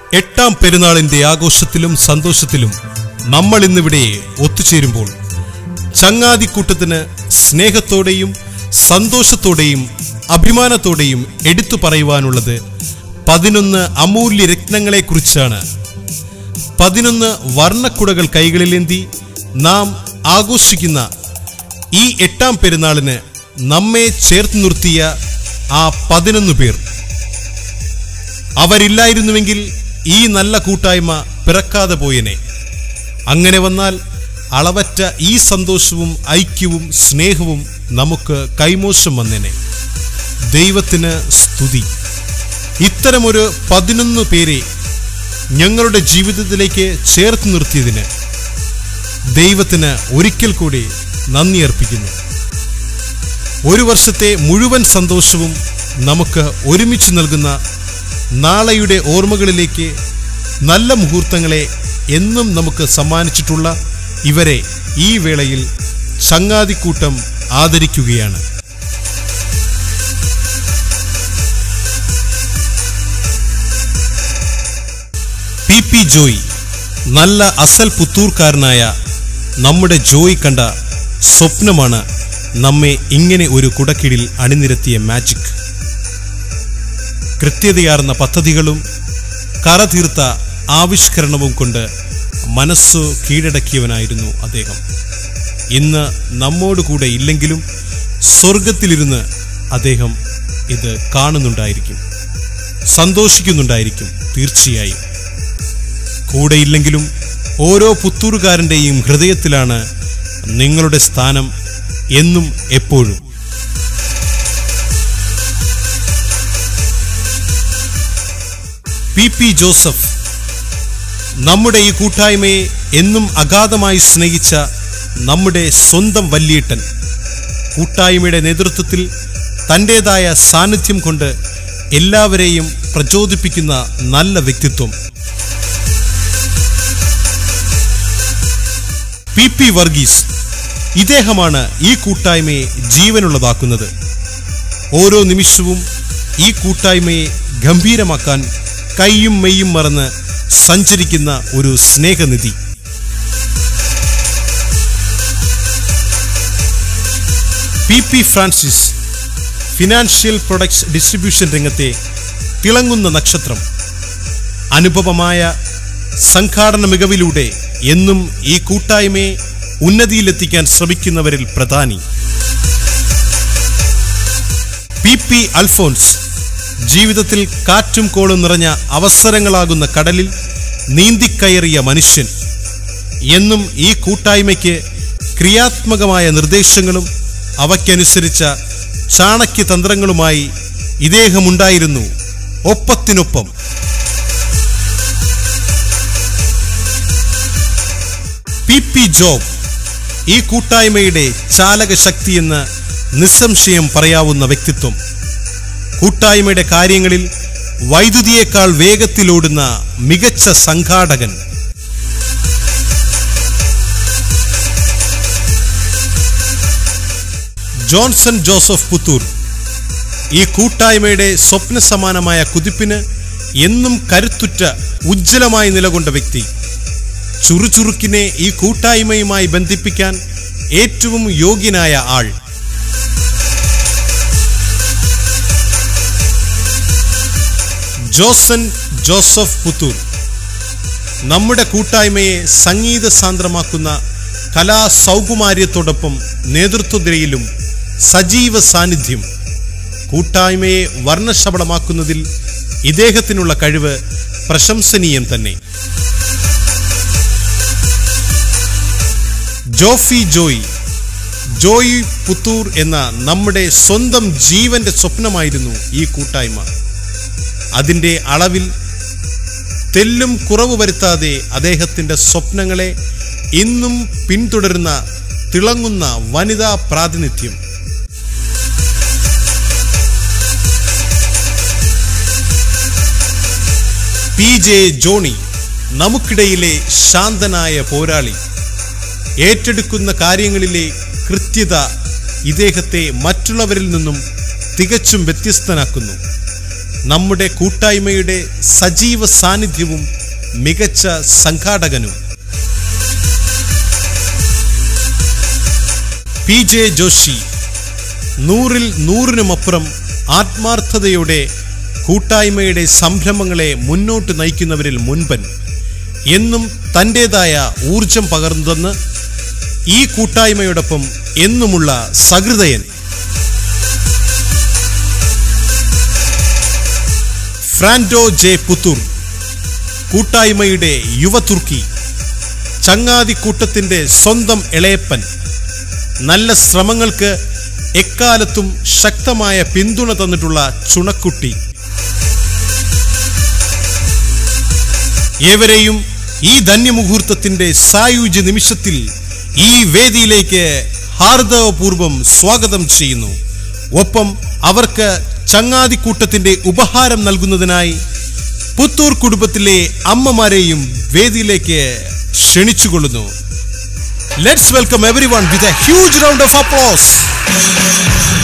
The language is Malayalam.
എട്ടാം പെരുന്നാളിന്റെ ആഘോഷത്തിലും സന്തോഷത്തിലും നമ്മൾ ഇന്നിവിടെ ഒത്തുചേരുമ്പോൾ ചങ്ങാതിക്കൂട്ടത്തിന് സ്നേഹത്തോടെയും സന്തോഷത്തോടെയും അഭിമാനത്തോടെയും എടുത്തു പറയുവാനുള്ളത് പതിനൊന്ന് അമൂല്യ രത്നങ്ങളെക്കുറിച്ചാണ് പതിനൊന്ന് വർണ്ണക്കുടകൾ കൈകളിലേന്തി നാം ആഘോഷിക്കുന്ന ഈ എട്ടാം പെരുന്നാളിന് നമ്മെ ചേർത്ത് നിർത്തിയ ആ പതിനൊന്ന് പേർ അവരില്ലായിരുന്നുവെങ്കിൽ ഈ നല്ല കൂട്ടായ്മ പിറക്കാതെ പോയനെ അങ്ങനെ വന്നാൽ അളവറ്റ ഈ സന്തോഷവും ഐക്യവും സ്നേഹവും നമുക്ക് കൈമോശം വന്നേനെ ദൈവത്തിന് സ്തുതി ഇത്തരമൊരു പതിനൊന്ന് പേരെ ഞങ്ങളുടെ ജീവിതത്തിലേക്ക് ചേർത്ത് നിർത്തിയതിന് ദൈവത്തിന് ഒരിക്കൽ കൂടി നന്ദി അർപ്പിക്കുന്നു ഒരു വർഷത്തെ മുഴുവൻ സന്തോഷവും നമുക്ക് ഒരുമിച്ച് നൽകുന്ന നാളെയുടെ ഓർമ്മകളിലേക്ക് നല്ല മുഹൂർത്തങ്ങളെ എന്നും നമുക്ക് സമ്മാനിച്ചിട്ടുള്ള ഇവരെ ഈ വേളയിൽ ചങ്ങാതിക്കൂട്ടം ആദരിക്കുകയാണ് പി പി ജോയ് നല്ല അസൽ പുത്തൂർക്കാരനായ നമ്മുടെ ജോയ് കണ്ട സ്വപ്നമാണ് നമ്മെ ഇങ്ങനെ ഒരു കുടക്കീഴിൽ അണിനിരത്തിയ മാജിക് കൃത്യതയാർന്ന പദ്ധതികളും കറതീർത്ത ആവിഷ്കരണവും കൊണ്ട് മനസ്സു കീഴടക്കിയവനായിരുന്നു അദ്ദേഹം ഇന്ന് നമ്മോട് കൂടെ ഇല്ലെങ്കിലും സ്വർഗത്തിലിരുന്ന് അദ്ദേഹം ഇത് കാണുന്നുണ്ടായിരിക്കും സന്തോഷിക്കുന്നുണ്ടായിരിക്കും തീർച്ചയായും കൂടെയില്ലെങ്കിലും ഓരോ പുത്തൂറുകാരൻ്റെയും ഹൃദയത്തിലാണ് നിങ്ങളുടെ സ്ഥാനം എന്നും എപ്പോഴും പി പി ജോസഫ് നമ്മുടെ ഈ കൂട്ടായ്മയെ എന്നും അഗാധമായി സ്നേഹിച്ച നമ്മുടെ സ്വന്തം വല്യേട്ടൻ കൂട്ടായ്മയുടെ നേതൃത്വത്തിൽ തൻ്റെതായ സാന്നിധ്യം കൊണ്ട് എല്ലാവരെയും പ്രചോദിപ്പിക്കുന്ന നല്ല വ്യക്തിത്വം പി പി വർഗീസ് ഇദ്ദേഹമാണ് ഈ കൂട്ടായ്മയെ ജീവനുള്ളതാക്കുന്നത് ഓരോ നിമിഷവും ഈ കൂട്ടായ്മയെ ഗംഭീരമാക്കാൻ കൈയും മെയ്യും മറന്ന് സഞ്ചരിക്കുന്ന ഒരു സ്നേഹനിധി P P Francis financial products distribution രംഗത്തെ തിളങ്ങുന്ന നക്ഷത്രം അനുപമമായ സംഘാടന മികവിലൂടെ എന്നും ഈ കൂട്ടായ്മയെ ഉന്നതിയിലെത്തിക്കാൻ ശ്രമിക്കുന്നവരിൽ പ്രധാനി പി പി അൽഫോൺസ് ജീവിതത്തിൽ കാറ്റും കോളും നിറഞ്ഞ അവസരങ്ങളാകുന്ന കടലിൽ നീന്തിക്കയറിയ മനുഷ്യൻ എന്നും ഈ കൂട്ടായ്മയ്ക്ക് ക്രിയാത്മകമായ നിർദ്ദേശങ്ങളും അവയ്ക്കനുസരിച്ച ചാണക്യതന്ത്രങ്ങളുമായി ഇദ്ദേഹമുണ്ടായിരുന്നു ഒപ്പത്തിനൊപ്പം പി പി ജോബ് ഈ കൂട്ടായ്മയുടെ ചാലക ശക്തിയെന്ന് നിസ്സംശയം പറയാവുന്ന വ്യക്തിത്വം കൂട്ടായ്മയുടെ കാര്യങ്ങളിൽ വൈദ്യുതിയേക്കാൾ വേഗത്തിലോടുന്ന മികച്ച സംഘാടകൻ ജോൺസൺ ജോസഫ് പുത്തൂർ ഈ കൂട്ടായ്മയുടെ സ്വപ്ന സമാനമായ കുതിപ്പിന് എന്നും കരുത്തുറ്റ ഉജ്ജ്വലമായി നിലകൊണ്ട വ്യക്തി ചുറുചുറുക്കിനെ ഈ കൂട്ടായ്മയുമായി ബന്ധിപ്പിക്കാൻ ഏറ്റവും യോഗ്യനായ ആൾ ജോസൻ ജോസഫ് പുത്തൂർ നമ്മുടെ കൂട്ടായ്മയെ സംഗീത സാന്ദ്രമാക്കുന്ന കലാ സൗകുമാര്യത്തോടൊപ്പം നേതൃത്വനിരയിലും സജീവ സാന്നിധ്യം കൂട്ടായ്മയെ വർണ്ണശബളമാക്കുന്നതിൽ ഇദ്ദേഹത്തിനുള്ള കഴിവ് പ്രശംസനീയം തന്നെ ജോഫി ജോയ് ജോയി പുത്തൂർ എന്ന നമ്മുടെ സ്വന്തം ജീവന്റെ സ്വപ്നമായിരുന്നു ഈ കൂട്ടായ്മ അതിൻ്റെ അളവിൽ തെല്ലും കുറവ് വരുത്താതെ അദ്ദേഹത്തിൻ്റെ സ്വപ്നങ്ങളെ ഇന്നും പിന്തുടരുന്ന തിളങ്ങുന്ന വനിതാ പ്രാതിനിധ്യം പി ജെ ജോണി നമുക്കിടയിലെ ശാന്തനായ പോരാളി ഏറ്റെടുക്കുന്ന കാര്യങ്ങളിലെ കൃത്യത ഇദ്ദേഹത്തെ മറ്റുള്ളവരിൽ നിന്നും തികച്ചും വ്യത്യസ്തനാക്കുന്നു നമ്മുടെ കൂട്ടായ്മയുടെ സജീവ സാന്നിധ്യവും മികച്ച സംഘാടകനും പി ജെ ജോഷി നൂറിൽ നൂറിനുമപ്പുറം ആത്മാർത്ഥതയോടെ കൂട്ടായ്മയുടെ സംരംഭങ്ങളെ മുന്നോട്ട് നയിക്കുന്നവരിൽ മുൻപൻ എന്നും തൻ്റെതായ ഊർജം പകർന്നു ഈ കൂട്ടായ്മയോടൊപ്പം എന്നുമുള്ള സഹൃദയൻ ഫ്രാൻഡോ ജെ പുത്തൂർ കൂട്ടായ്മയുടെ യുവതുർക്കി ചങ്ങാതിക്കൂട്ടത്തിന്റെ സ്വന്തം ഇളയപ്പൻ നല്ല ശ്രമങ്ങൾക്ക് എക്കാലത്തും ശക്തമായ പിന്തുണ തന്നിട്ടുള്ള ചുണക്കുട്ടി ഏവരെയും ഈ ധന്യമുഹൂർത്തത്തിന്റെ സായുജ്യ നിമിഷത്തിൽ ഈ വേദിയിലേക്ക് ഹാർദവപൂർവം സ്വാഗതം ചെയ്യുന്നു ഒപ്പം അവർക്ക് ചങ്ങാതിക്കൂട്ടത്തിന്റെ ഉപഹാരം നൽകുന്നതിനായി പുത്തൂർ കുടുംബത്തിലെ അമ്മമാരെയും വേദിയിലേക്ക് ക്ഷണിച്ചുകൊള്ളുന്നു let's welcome everyone with a huge round of applause